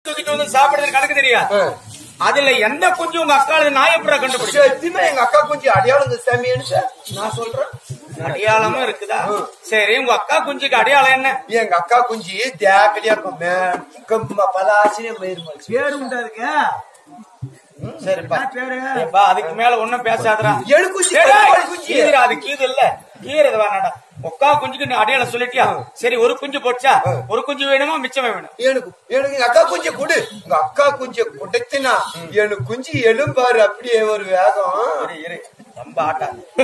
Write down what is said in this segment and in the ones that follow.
தூக்கிட்டு வந்து சாப்பிடுறது கணக்கு தெரியாது அதுல எந்த குஞ்சு உங்க அக்கால நான் எப்படி கண்டுபிடிச்சேன் சத்தியமா எங்க அக்கா கொஞ்சம் அடையாளம் இந்த சாமியான்னு நான் சொல்றேன் அடையாளமும் இருக்குதா சரி உங்க அக்கா குஞ்சுக்கு அடையாளம் என்ன எங்க அக்கா குஞ்சு தேக்கடியா இருக்கும் மே- கம்மா பல ஆசிரியம் மயிர் பேரு உண்டா இருக்கு சரிப்பா என்ன பேரு ஏப்பா, அதுக்கு மேல ஒண்ணும் பேசாதடா எழு குஞ்சு டேய், கருப்பாடு டேய், குஞ்சு கீதுடா, அது கீது இல்ல கீறது வேணாடா ஒக்கா குஞ்சுக்கு நீ அடையாளம் சொல்லிட்டியா சரி ஒரு குஞ்சு போச்சா ஒரு குஞ்சு வேணுமா மிச்சமே வேணும் எனக்கு எனக்கு எங்க அக்கா குஞ்ச கொடு உங்க அக்கா குஞ்ச கொடுத்தினா எனக்கு குஞ்சு எலும்பாரு அப்படியே ஒரு வேகம் இரு, இரு. ரொம்ப ஆட்டாங்க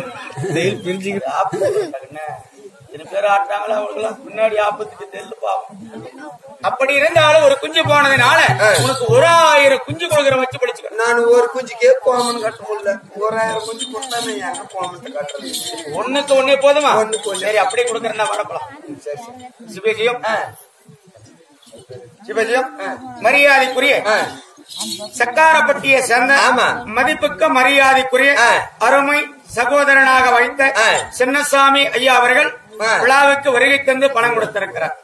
இரு பேர் ஆட்டாங்களா அவங்களும் பின்னாடி ஆபத்துக்கு தெல்லு பாவம் அப்படி இருந்தாலும் ஒரு குஞ்சு போனதுனால உனக்கு ஒரு ஆயிரம் குஞ்சு கொடுக்குற வச்சு படிச்சுக்க நான் ஒரு குஞ்சுக்கே போமன் கட்ட முடியல ஒரு ஆயிரம் குஞ்சு கொடுத்தா நான் எங்க போமன் கட்டுறது ஒண்ணுக்கு ஒண்ணே போதுமா ஒண்ணுக்கு ஒண்ணு. சரி அப்படியே கொடுக்கறதா வரப்பலாம் சரி சரி சிவஜியம் சிவஜியம் மரியாதைக்குரிய சக்காரப்பட்டியை சேர்ந்த ஆமா. மதிப்புக்க மரியாதைக்குரிய ஆ. அருமை சகோதரனாக வைத்த ஆ. சின்னசாமி ஐயா அவர்கள் ஆ. விழாவுக்கு வருகை தந்து பணம் கொடுத்திருக்கிறார்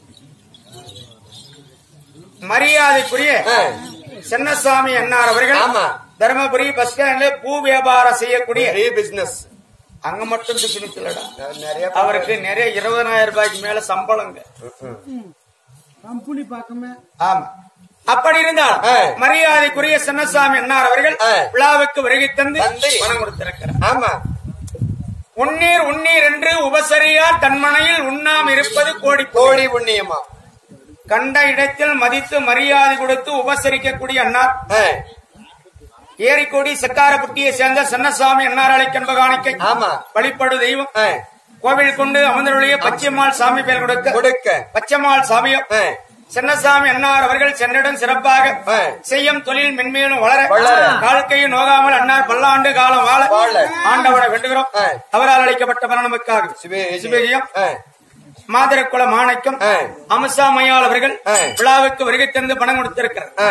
மரியாதைக்குரிய ஆ. சின்னசாமி அண்ணார் அவர்கள் ஆமா. தருமபுரி பஸ் ஸ்டாண்ட்ல பூ வியாபாரம் செய்யக்கூடிய நிறைய பிசினஸ் அங்க மட்டும் பிசினஸ் இல்லடா நிறைய அவருக்கு நிறைய இருபதனாயிரம் ரூபாய்க்கு மேல சம்பளங்க கம்பெனி பக்கமே ஆமா அப்படி இருந்தால் ஆ. மரியாதைக்குரிய சின்னசாமி அண்ணார் அவர்கள் ஆ. விழாவுக்கு வருகை தந்து தந்து. பணம் கொடுத்திருக்கிறார் ஆமா உன்னீர் உன்னீர் என்று உபசரியார் தன்மனையில் உண்ணாம் இருப்பது கோடி கோடி கோழி புண்ணியமா கண்ட இடத்தில் மதித்து மரியாதை கொடுத்து உபசரிக்கக்கூடிய அண்ணார் ஆ, ஏரிக்கோடி சக்காரப்பட்டியை சேர்ந்த சின்னசாமி அண்ணாரலை கண்பகாணிக்கை ஆமா வழிபடு தெய்வம் ஆ, கோவில் கொண்டு அமர்ந்தருடைய பச்சைமாள் சாமி பேர் கொடுக்க கொடுக்க பச்சைமாள் சாமியும் ஆ, சின்னசாமி அன்னார் அவர்கள் சென்னிடம் சிறப்பாக ஆ. செய்யும் தொழில் மென்மேலும் வளர வளர. வாழ்க்கையை நோகாமல் அன்னார் பல்லாண்டு காலம் வாழ வாழ. ஆண்டவனை வேண்டுகிறோம் ஆ. அவரால் அளிக்கப்பட்ட மரணமுக்காக சிவே சிவஜியம் ஆ, மாதரக்குல மாணிக்கம் ஆ. அம்சா மையால் அவர்கள் ஆ. விழாவுக்கு வருகை தந்து பணம் கொடுத்திருக்கிறார் ஆ,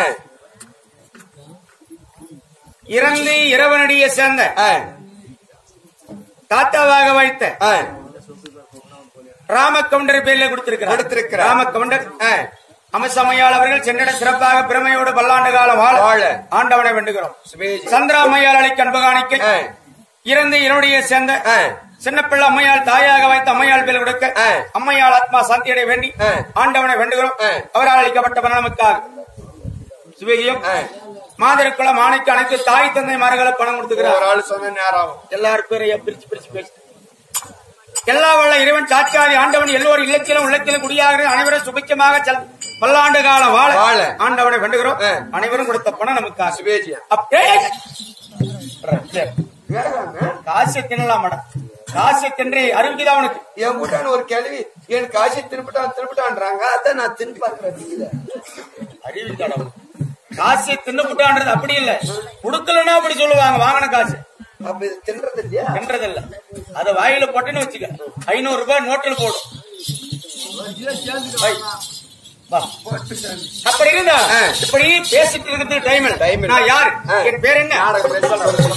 இறந்து இரவனடியை சேர்ந்த ஆ, தாத்தாவாக வைத்த ஆ, ராமகவுண்டர் பேர்ல கொடுத்திருக்கிறார் கொடுத்திருக்கிறார். ராமகவுண்டர் அமசமையால் அவர்கள் சென்னிட சிறப்பாக பெருமையோடு பல்லாண்டு காலம் வாழ வாழ. ஆண்டவனை வேண்டுகிறோம் சிவேஜி. சந்திராமையால் அளிக்க அன்பகாணிக்கை ஆ, இறந்து என்னுடைய சேர்ந்த ஆ, சின்னப்பிள்ளை அம்மையால் தாயாக வைத்த அம்மையால் பேர் கொடுக்க ஆ. அம்மையால் ஆத்மா சாந்தியடை வேண்டி ஆ. ஆண்டவனை வேண்டுகிறோம் ஆ. அவரால் அளிக்கப்பட்ட மரணமுக்காக சிவகியம் ஆ. மாதருக்குள்ள மாணிக்க அனைத்து தாய் தந்தை மார்களை பணம் கொடுத்துக்கிறார் ஒரு ஆள் சொன்ன நேரம் ஆகும். எல்லாரும் பேரையும் பிரிச்சு பிரிச்சு பேசு எல்லா வல்ல இறைவன் சாட்சாதி ஆண்டவன் எல்லோரும் இல்லத்திலும் உள்ளத்திலும் குடியாக அனைவரும் சுபிக்கமாக செல் பல்லாண்டு காலம் வாழ வாழ. ஆண்டவனை வேண்டுகிறோம் ஆ. அனைவரும் கொடுத்த பணம் நமக்கு சிவேஜி. காசு தின்னலாம் மேடம் காசு தின்றி அறிவிக்குதா உனக்கு என் வீட்டான ஒரு கேள்வி எனக்கு காசு திருப்பிட்டான் திருப்பிட்டான்றாங்க அதான் நான் திருப்பி பார்க்கிறேன் அறிவிக்காடா உனக்கு காசு தின்னுபுட்டான்றது அப்படி இல்ல குடுக்கலன்னா அப்படி சொல்லுவாங்க வாங்கின காசு அப்ப இது தின்றது இல்லையா தின்றதில்ல அத வாயில போட்டுன்னு வச்சுக்க ஐநூறு ரூபாய் நோட்டில் போடும் வை. வா. அப்படி இருந்தா ஆ. இப்படி பேசிட்டு இருக்கிறது டைம் இல்ல Time இல்ல. நான் யாரு ஆ. என் பேர் என்ன நாடகம் பேச சொல்றேன்.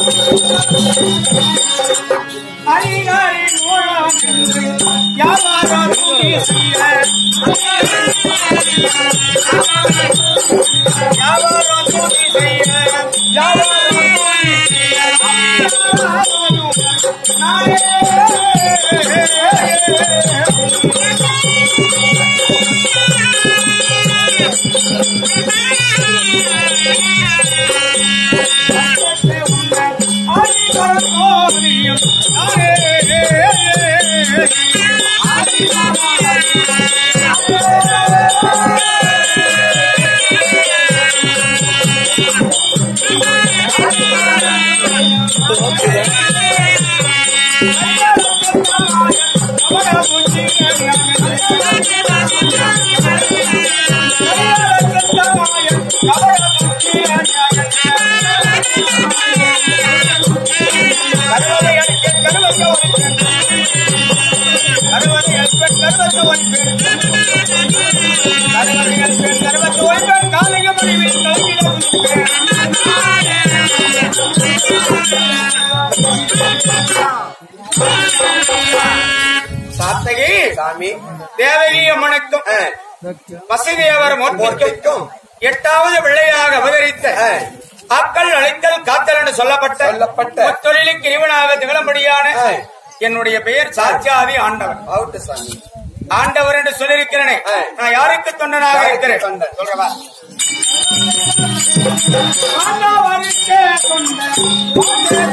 அதிகாரி மூலம் என்று வியாபாரம் கூடிய செய்ய. வியாபாரம் கூடி செய்ய. வியாபாரம் கூடி செய்ய. சாத்தகி சாமி தேவகி அம்மனுக்கும் ஆ, வசதியவர் மூர்த்திக்கும் மூர்த்திக்கும் எட்டாவது பிள்ளையாக அவதரித்த அக்கள் அழைத்தல் காத்தல் என்று சொல்லப்பட்ட சொல்லப்பட்ட தொழிலுக்கு இறைவனாக திகழும்படியான ஆ. என்னுடைய பெயர் சாட்சாதி ஆண்டவர் அவுட்டு சாமி ஆண்டவர் என்று சொல்லியிருக்கிறேனே ஆ. நான் யாருக்கு தொண்டனாக யாருக்கு இருக்கிறேன் தொண்டன்? சொல்றவா ஆண்டவருக்கே தொண்டன்.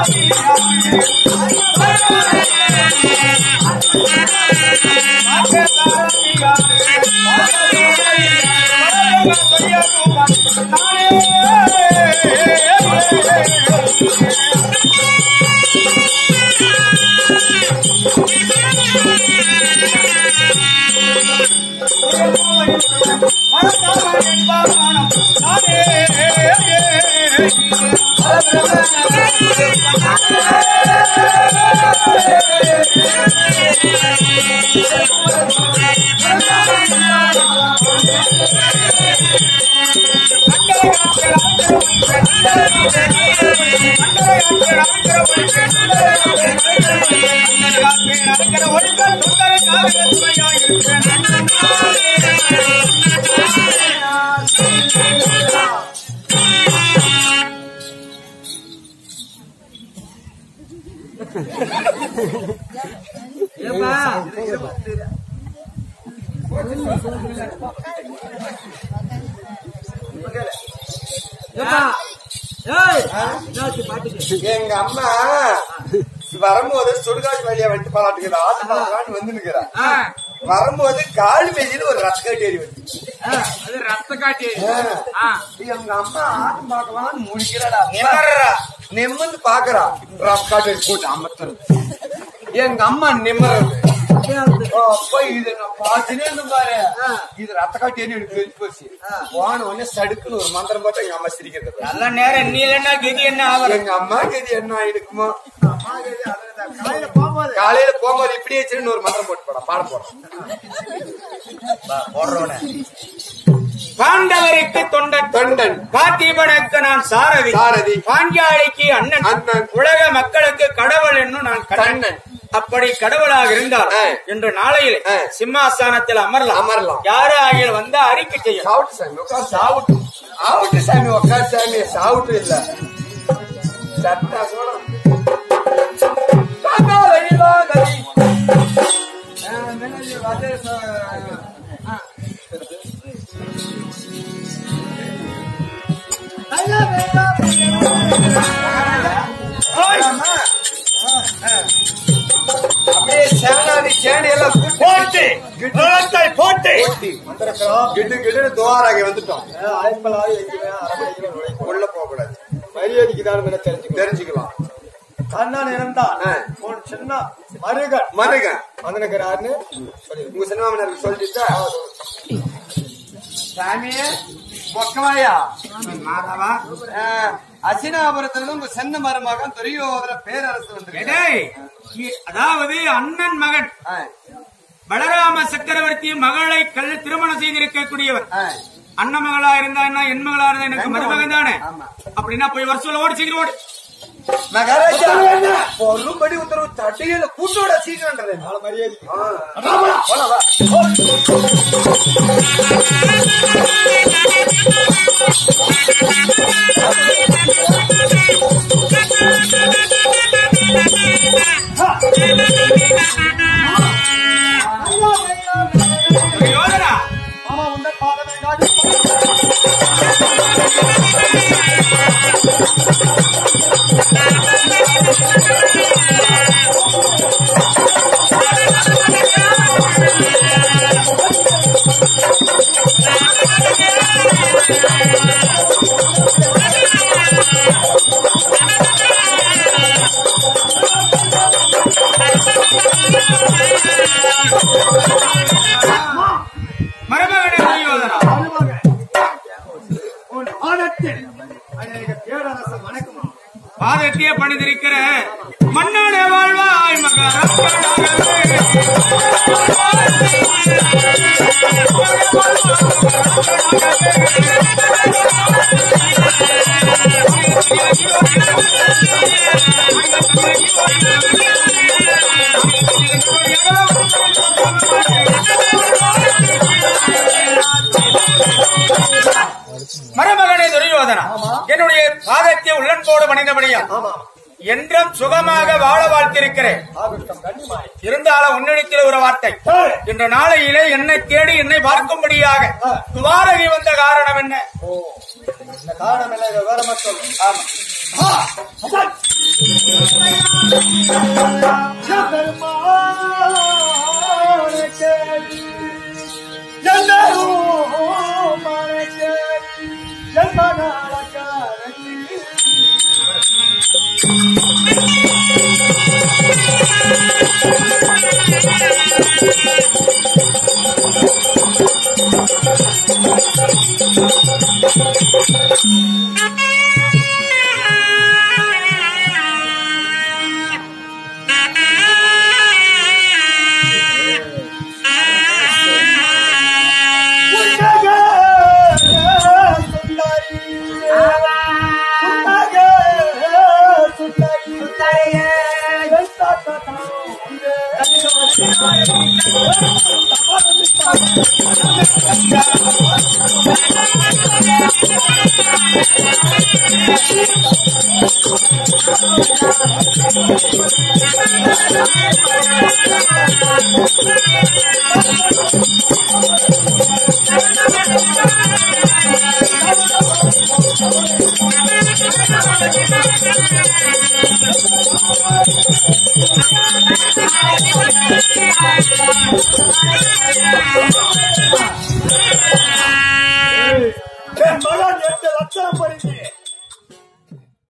ஏப்பா ஏப்பா ஏய் என்னாச்சு பாட்டுக்கு எங்க அம்மா வரும்போது சுடுகாட்டு வழியா வந்துட்டு பாலாட்டுக்குது ஆட்டு பாலாட்டு வந்து நிக்கிறா ஆ, வரும்போது கால் மேஜில ஒரு ரத்த கட்டி ஏறி வந்து அது ரத்த காட்டி ஆ, எங்க அம்மா ஆட்டு பார்க்கலாம்னு முடிக்கிறாடா நிமிர்றா. நிமிர்ந்து பாக்குறா ரத்த காட்டி போட்டு அமர்த்துறது எங்க அம்மா நிம்மறது அப்ப இது நான் பார்த்துனே இருந்தேன் பாரு இது ரத்த காட்டி ஏறி எனக்கு தெரிஞ்சு போச்சு போன உடனே சடுக்குன்னு ஒரு மந்திரம் போட்டு எங்க அம்மா சிரிக்கிறது பாரு. நல்ல நேரம் நீ இல்லைன்னா கதி என்ன ஆவற எங்க அம்மாக்கு இது என்ன ஆயிடுக்குமோ காலையில போகும்போது இப்படியே வச்சுன்னு ஒரு மந்திரம் போட்டு போடா பாட போறோம் பாண்டவருக்கு தொண்டன் தொண்டன் பார்த்திபனுக்கு நான் சாரதி சாரதி. பாஞ்சாலிக்கு அண்ணன் அண்ணன். உலக மக்களுக்கு கடவுள் என்னும் நான் கண்ணன் கண்ணன். அப்படி கடவுளாக இருந்தால் ஆ. இன்று நாளையில் ஆ. சிம்மாசனத்தில் அமரலாம் அமரலாம். யாரு ஆகிய வந்து அறிக்கை செய்யும் சாவுட்டு சாமி உட்கார் சாவுட்டு ஆவுட்டு சாமி உட்கார் சாமி சாவுட்டு இல்ல சத்தா சோடம் அப்படியே சேனாதி சேனை எல்லாம் போட்டு குளத்தை போட்டு கிட்டு கிட்டு துவாராக வந்துட்டோம் உள்ள போக கூடாது மரியாதைக்கு தெரிஞ்சுக்கோ தெரிஞ்சுக்கலாம் அண்ணன் இருந்தான் ஆ. ஒரு சின்ன மருகன் மருக வந்திருக்கிறாருன்னு உங்க சினிமாவினருக்கு சொல்லிட்டா சாமியே பொக்கமாயா அசினாபுரத்துல உங்க சென்ன மருமகன் துரியோதர பேரரசு வந்து எடேய், இ- அதாவது அண்ணன் மகன் பலராம சக்கரவர்த்தி மகளை கல் திருமணம் செய்திருக்கக்கூடியவர் அண்ணன் மகளா இருந்தா என்ன என் மகளா இருந்தா எனக்கு மருமகன் தானே அப்படின்னா போய் வர சொல்ல ஓடி சீக்கிரம் ஓடி மகாராஜா பொருளும்படி உத்தரவு தட்டையில கூட்டோட சீக்கிரன்றது மரியாதை யோதனா மாமா உன்னை பாதமே காட்டி மருமகனே யோதனா உன் ஆனத்தில் அநேக பேரரசு வணக்கமா பாதத்தையே பணிந்திருக்கிற மன்னன வாழ்வாய் மகாராஜாவே மருமகனே துரியோதனா என்னுடைய பாதத்தை உள்ளன்போடு பணிந்தபடியா என்றும் சுகமாக வாழ வாழ்த்திருக்கிறேன் இருந்தாலும் உன்னிடத்தில் ஒரு வார்த்தை இன்று நாளையிலே என்னை தேடி என்னை பார்க்கும்படியாக துவாரகி வந்த காரணம் என்ன காரணம் இல்லை வேற மக்கள் Thank you.